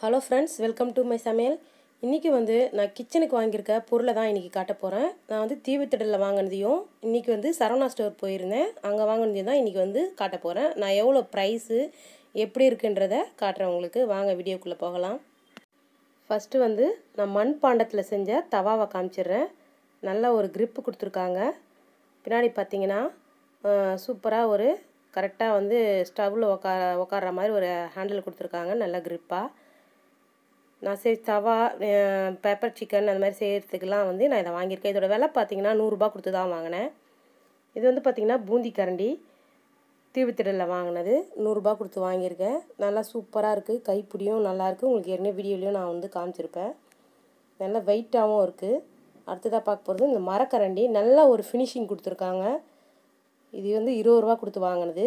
hello friends welcome to my சமையல் இன்றைக்கி வந்து நான் கிச்சனுக்கு வாங்கியிருக்க பொருளை தான் இன்றைக்கி காட்ட போகிறேன் நான் வந்து தீவுத்திடலில் வாங்கினதையும் இன்றைக்கி வந்து சரவணா ஸ்டோர் போயிருந்தேன் அங்கே வாங்கினதையும் தான் இன்றைக்கி வந்து காட்ட போகிறேன் நான் எவ்வளோ ப்ரைஸு எப்படி இருக்குன்றதை காட்டுறேன் உங்களுக்கு வாங்க வீடியோக்குள்ளே போகலாம் ஃபஸ்ட்டு வந்து நான் மண் பாண்டத்தில் செஞ்ச தவாவை காமிச்சிடுறேன் நல்ல ஒரு grip கொடுத்துருக்காங்க பின்னாடி பார்த்தீங்கன்னா சூப்பராக ஒரு கரெக்டாக வந்து ஸ்டவ்வில் உட்கார உட்கார்ற மாதிரி ஒரு ஹேண்டில் கொடுத்துருக்காங்க நல்ல grip-ஆ நான் சரி தவா பெப்பர் சிக்கன் அந்த மாதிரி செய்கிறதுக்கெலாம் வந்து நான் இதை வாங்கியிருக்கேன் இதோட விலை பார்த்தீங்கன்னா நூறுரூபா கொடுத்து தான் வாங்கினேன் இது வந்து பார்த்திங்கன்னா பூந்தி கரண்டி தீவுத்திடலில் வாங்கினது நூறுரூபா கொடுத்து வாங்கியிருக்கேன் நல்லா சூப்பராக இருக்குது கைப்பிடியும் நல்லாயிருக்கு உங்களுக்கு ஏற்கனவே வீடியோலையும் நான் வந்து காமிச்சிருப்பேன் நல்லா வெயிட்டாகவும் இருக்குது அடுத்ததாக பார்க்க போகிறது இந்த மரக்கரண்டி நல்ல ஒரு ஃபினிஷிங் கொடுத்துருக்காங்க இது வந்து இருபது ரூபா கொடுத்து வாங்கினது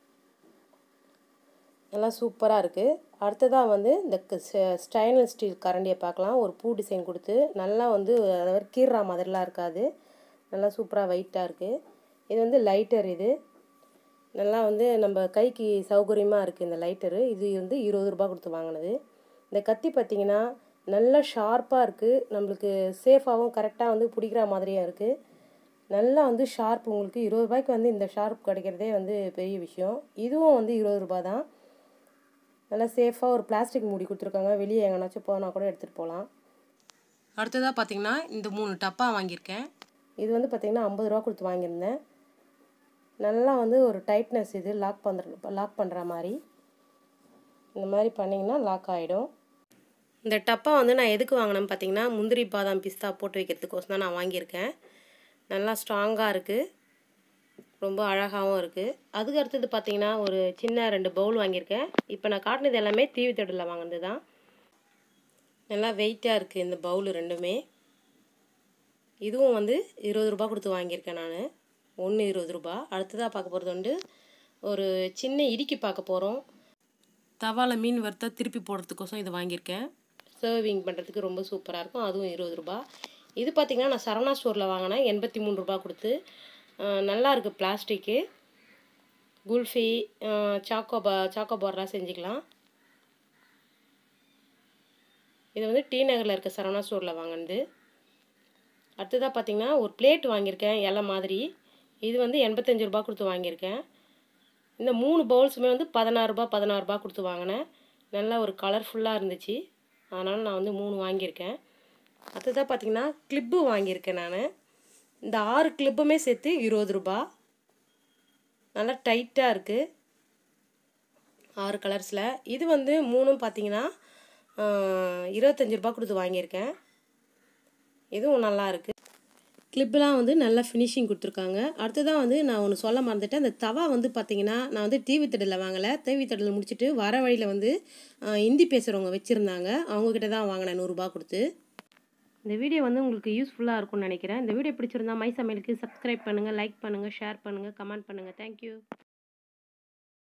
நல்லா சூப்பராக இருக்குது அடுத்ததாக வந்து இந்த ஸ்டைனல் ஸ்டீல் கரண்டியை பார்க்கலாம் ஒரு பூ டிசைன் கொடுத்து நல்லா வந்து அதாவது கீறா மாதிரிலாம் இருக்காது நல்லா சூப்பராக வெயிட்டாக இருக்குது இது வந்து லைட்டர் இது நல்லா வந்து நம்ம கைக்கு சௌகரியமாக இருக்குது இந்த லைட்டரு இது வந்து இருபது ரூபா கொடுத்து வாங்கினது இந்த கத்தி பார்த்திங்கன்னா நல்லா ஷார்ப்பாக இருக்குது நம்மளுக்கு சேஃபாகவும் கரெக்டாக வந்து பிடிக்கிற மாதிரியும் இருக்குது நல்லா வந்து ஷார்ப் உங்களுக்கு இருபது ரூபாய்க்கு வந்து இந்த ஷார்ப் கிடைக்கிறதே வந்து பெரிய விஷயம் இதுவும் வந்து இருபது ரூபா தான் நல்லா சேஃபாக ஒரு பிளாஸ்டிக் மூடி கொடுத்துருக்காங்க வெளியே எங்கேனாச்சும் போனால் கூட எடுத்துகிட்டு போகலாம் அடுத்ததாக பார்த்தீங்கன்னா இந்த மூணு டப்பா வாங்கியிருக்கேன் இது வந்து பார்த்திங்கன்னா ஐம்பது ரூபா கொடுத்து வாங்கியிருந்தேன் நல்லா வந்து ஒரு டைட்னஸ் இது லாக் பண்ணுற லாக் பண்ணுற மாதிரி இந்த மாதிரி பண்ணிங்கன்னா லாக் ஆகிடும் இந்த டப்பா வந்து நான் எதுக்கு வாங்கினேன்னு பார்த்தீங்கன்னா முந்திரி பாதாம் பிஸ்தா போட்டு வைக்கிறதுக்கோசம் தான் நான் வாங்கியிருக்கேன் நல்லா ஸ்ட்ராங்காக இருக்குது ரொம்ப அழகாகவும் இருக்குது அதுக்கு அடுத்தது பார்த்தீங்கன்னா ஒரு சின்ன ரெண்டு பவுல் வாங்கியிருக்கேன் இப்போ நான் காட்டினது எல்லாமே தீவி தொட்டில் வாங்கினது தான் நல்லா வெயிட்டாக இருக்குது இந்த பவுல் ரெண்டுமே இதுவும் வந்து இருபது ரூபா கொடுத்து வாங்கியிருக்கேன் நான் ஒன்று இருபது ரூபா அடுத்ததாக பார்க்க போகிறது வந்து ஒரு சின்ன இடிக்கி பார்க்க போகிறோம் தவாவில் மீன் வறுத்தா திருப்பி போடுறதுக்கோசம் இது வாங்கியிருக்கேன் சர்விங் பண்ணுறதுக்கு ரொம்ப சூப்பராக இருக்கும் அதுவும் இருபது ரூபா இது பார்த்திங்கன்னா நான் சரவணா ஸ்டோரில் வாங்கினேன் எண்பத்தி மூணு ரூபா கொடுத்து நல்லா இருக்குது பிளாஸ்டிக்கு குல்ஃபி சாக்கோ பா சாக்கோ பார்லாம் செஞ்சுக்கலாம் இது வந்து டி நகரில் இருக்க சரவணா ஸ்டோரில் வாங்கினது அடுத்ததாக பார்த்திங்கன்னா ஒரு பிளேட் வாங்கியிருக்கேன் இலை மாதிரி இது வந்து எண்பத்தஞ்சு ரூபா கொடுத்து வாங்கியிருக்கேன் இந்த மூணு பவுல்ஸுமே வந்து பதினாறுரூபா பதினாறுரூபா கொடுத்து வாங்கினேன் நல்லா ஒரு கலர்ஃபுல்லாக இருந்துச்சு அதனால் நான் வந்து மூணு வாங்கியிருக்கேன் அடுத்ததாக பார்த்திங்கன்னா கிளிப்பு வாங்கியிருக்கேன் நான் இந்த ஆறு கிளிப்புமே சேர்த்து இருபது ரூபா நல்லா டைட்டாக இருக்குது ஆறு கலர்ஸில் இது வந்து மூணும் பார்த்தீங்கன்னா இருபத்தஞ்சி ரூபா கொடுத்து வாங்கியிருக்கேன் இதுவும் நல்லா இருக்குது கிளிப்லாம் வந்து நல்லா ஃபினிஷிங் கொடுத்துருக்காங்க அடுத்ததாக வந்து நான் ஒன்று சொல்ல மறந்துட்டேன் அந்த தவா வந்து பார்த்தீங்கன்னா நான் வந்து டிவி தடலில் வாங்கலை டிவி தடலில் முடிச்சுட்டு வர வழியில் வந்து ஹிந்தி பேசுகிறவங்க வச்சுருந்தாங்க அவங்கக்கிட்ட தான் வாங்கினேன் நூறுரூபா கொடுத்து இந்த வீடியோ வந்து உங்களுக்கு யூஸ்ஃபுல்லாக இருக்கும்னு நினைக்கிறேன் இந்த வீடியோ பிடிச்சிருந்தா மை சமையலுக்கு சப்ஸ்கிரைப் பண்ணுங்கள் லைக் பண்ணுங்கள் ஷேர் பண்ணுங்கள் கமெண்ட் பண்ணுங்கள் தேங்க்யூ